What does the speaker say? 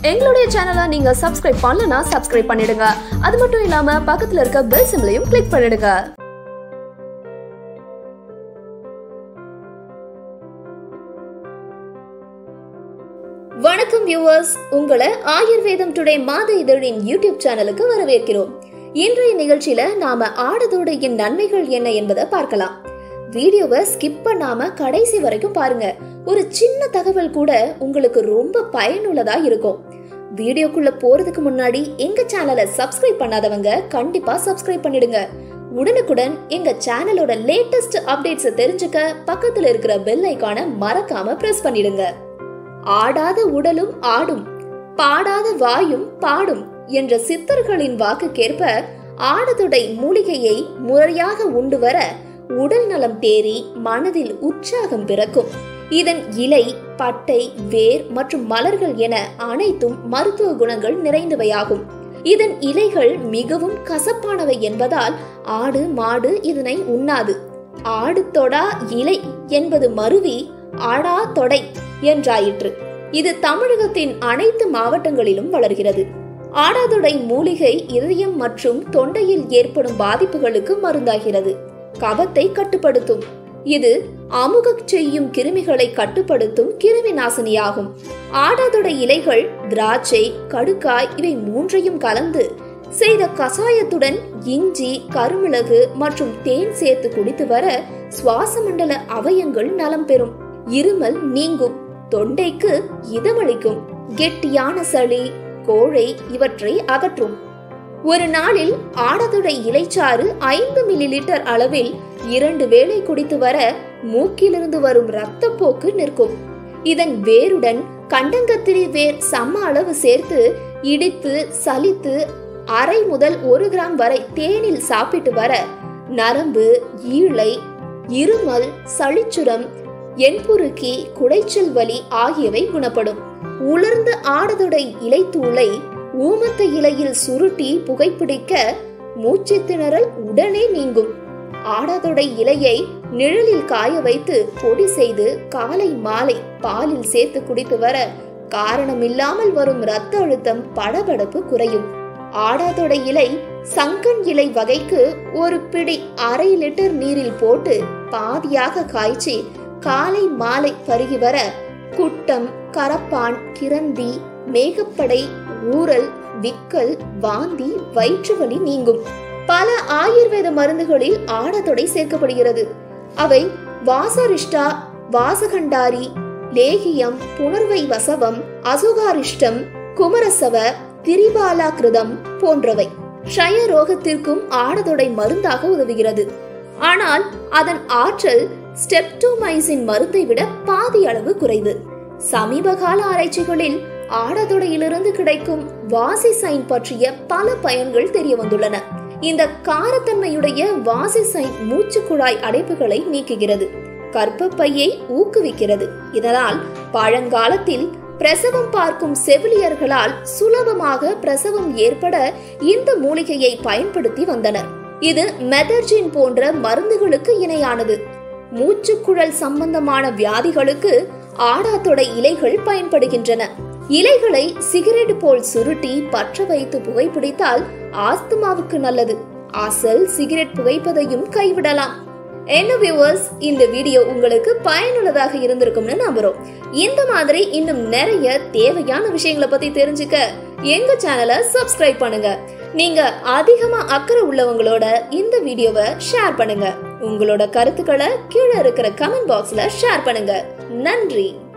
எங்களுடைய சேனலை நீங்க சப்ஸ்கிரைப் பண்ணலனா சப்ஸ்கிரைப் பண்ணிடுங்க அது மட்டும் இல்லாம பக்கத்துல இருக்க பெல் சிம்லையும் கிளிக் பண்ணிடுங்க வணக்கம் வியூவர்ஸ் உங்களை ஆயுர்வேதம் டுடே மாத இதழின் யூடியூப் சேனலுக்கு வரவேற்கிறோம் இன்றைய நிகழ்ச்சியில நாம ஆடதோடையின் நன்மைகள் என்ன என்பதை பார்க்கலாம் வீடியோவை ஸ்கிப் பண்ணாம கடைசி வரைக்கும் பாருங்க ஒரு சின்ன தகவல் கூட உங்களுக்கு ரொம்ப பயனுள்ளதா இருக்கும் வீடியோக்குள்ள போறதுக்கு முன்னாடி எங்க சேனலை சப்ஸ்கிரைப் பண்ணாதவங்க கண்டிப்பா சப்ஸ்கிரைப் பண்ணிடுங்க உடனுக்குடன் எங்க சேனலோட லேட்டஸ்ட் அப்டேட்ஸ் தெரிஞ்சுக்க பக்கத்துல இருக்கிற பெல் ஐகானை மறக்காம பிரஸ் பண்ணிடுங்க ஆடாத உடலும் ஆடும் பாடாத வாயும் பாடும் என்ற சித்தர்களின் வாக்குக்கேற்ப ஆடதுடை மூலிகையை முறையாக உண்டு வர உடல் நலம் தேறி மனதில் உற்சாகம் பிறக்கும் இதன் இலை பட்டை வேர் மற்றும் மலர்கள் என அனைத்தும் மருத்துவ குணங்கள் நிறைந்தவையாகும் இதன் இலைகள் மிகவும் கசப்பானவை என்பதால் ஆடு மாடு இதனை உண்ணாது ஆடு தொடா இலை என்பது மருவி ஆடா தொடை என்றாயிற்று இது தமிழகத்தின் அனைத்து மாவட்டங்களிலும் வளர்கிறது ஆடாதொடை மூலிகை இதயம் மற்றும் தொண்டையில் ஏற்படும் பாதிப்புகளுக்கு மருந்தாகிறது கபத்தை கட்டுப்படுத்தும் இது அமுகச் செய்யும் கிருமிகளை கட்டுப்படுத்தும் கிருமி நாசினியாகும் ஆடாதொடை இலைகள் திராட்சை கடுக்காய் இவை மூன்றையும் கலந்து செய்த கசாயத்துடன் இஞ்சி கருமிளகு மற்றும் தேன் சேர்த்து குடித்து வர சுவாச மண்டல அவயங்கள் நலம் பெறும் இருமல் நீங்கும் தொண்டைக்கு இதமளிக்கும் கெட்டியான சளி கோழை இவற்றை அகற்றும் ஒரு நாளில் ஆடதுடை இலைச்சாறு ஐந்து மில்லி லிட்டர் அளவில் இரண்டு வேளை குடித்து வர மூக்கிலிருந்து வரும் இரத்தப்போக்கு நிற்கும் இதன் வேருடன் கண்டங்கத்திரி வேர் சம அளவு சேர்த்து இடித்து சலித்து அரை முதல் ஒரு கிராம் வரை தேனில் சாப்பிட்டு வர நரம்பு ஈழை இருமல் சளிச்சுரம் என்புருக்கி குடைச்சல் வலி ஆகியவை குணப்படும் உலர்ந்த ஆடதுடை இலைத்தூளை ஊமத்த இலையில் சுருட்டி புகைப்பிடிக்க மூச்சு திணறல் உடனே நீங்கும் ஆடாதொடை இலையை நிழலில் காய வைத்து பொடி செய்து காலை மாலை பாலில் சேர்த்து குடித்து வர காரணமில்லாமல் வரும் இரத்த அழுத்தம் படபடப்பு குறையும் ஆடாதொடை இலை சங்கன் இலை வகைக்கு ஒரு பிடி அரை லிட்டர் நீரில் போட்டு பாதியாக காய்ச்சி காலை மாலை பருகி வர குட்டம் கரப்பான் கிரந்தி மேகப்படை ஊரல் விக்கல் வாந்தி வயிற்று வலி நீங்கும் பல ஆயுர்வேத மருந்துகளில் ஆடத்தொடை சேர்க்கப்படுகிறது அவை வாசரிஷ்டா வாசகண்டாரி லேகியம் புனர்வை வசவம் அசுகாரிஷ்டம் குமரசவ திரிபாலா கிருதம் போன்றவை க்ஷய ரோகத்திற்கும் ஆடதொடை மருந்தாக உதவுகிறது ஆனால் அதன் ஆற்றல் ஸ்டெப்டோமைசின் மருந்தை விட பாதி அளவு குறைவு சமீபகால ஆராய்ச்சிகளில் ஆடதொடையிலிருந்து கிடைக்கும் வாசிசைன் பற்றிய பல பயன்கள் தெரிய வந்துள்ளன இந்த காரத்தன்மையுடைய வாசிசைன் மூச்சு குழாய் அடைப்புகளை நீக்குகிறது கர்ப்பப்பையை ஊக்குவிக்கிறது இதனால் பழங்காலத்தில் பிரசவம் பார்க்கும் செவிலியர்களால் சுலபமாக பிரசவம் ஏற்பட இந்த மூலிகையை பயன்படுத்தி வந்தனர் இது மெதர்ஜின் போன்ற மருந்துகளுக்கு இணையானது மூச்சுக்குழல் சம்பந்தமான வியாதிகளுக்கு ஆடாத்தொடை இலைகள் பயன்படுகின்றன இலைகளை சிகரெட் போல் சுருட்டி பற்ற வைத்து புகைப்பிடித்தால் ஆஸ்துமாவுக்கு நல்லது அசல் சிகரெட் புகைப்பதையும் கைவிடலாம் என்ன வியூவர்ஸ் இந்த வீடியோ உங்களுக்கு பயனுள்ளதாக இருந்திருக்கும்னு நம்புறோம் இந்த மாதிரி இன்னும் நிறைய தேவையான விஷயங்களை பத்தி தெரிஞ்சுக்க எங்க சேனலை சப்ஸ்கிரைப் பண்ணுங்க நீங்க அதிகமா அக்கறை உள்ளவங்களோட இந்த வீடியோவை ஷேர் பண்ணுங்க உங்களோட கருத்துக்களை கீழே இருக்கிற கமெண்ட் பாக்ஸ்ல ஷேர் பண்ணுங்க நன்றி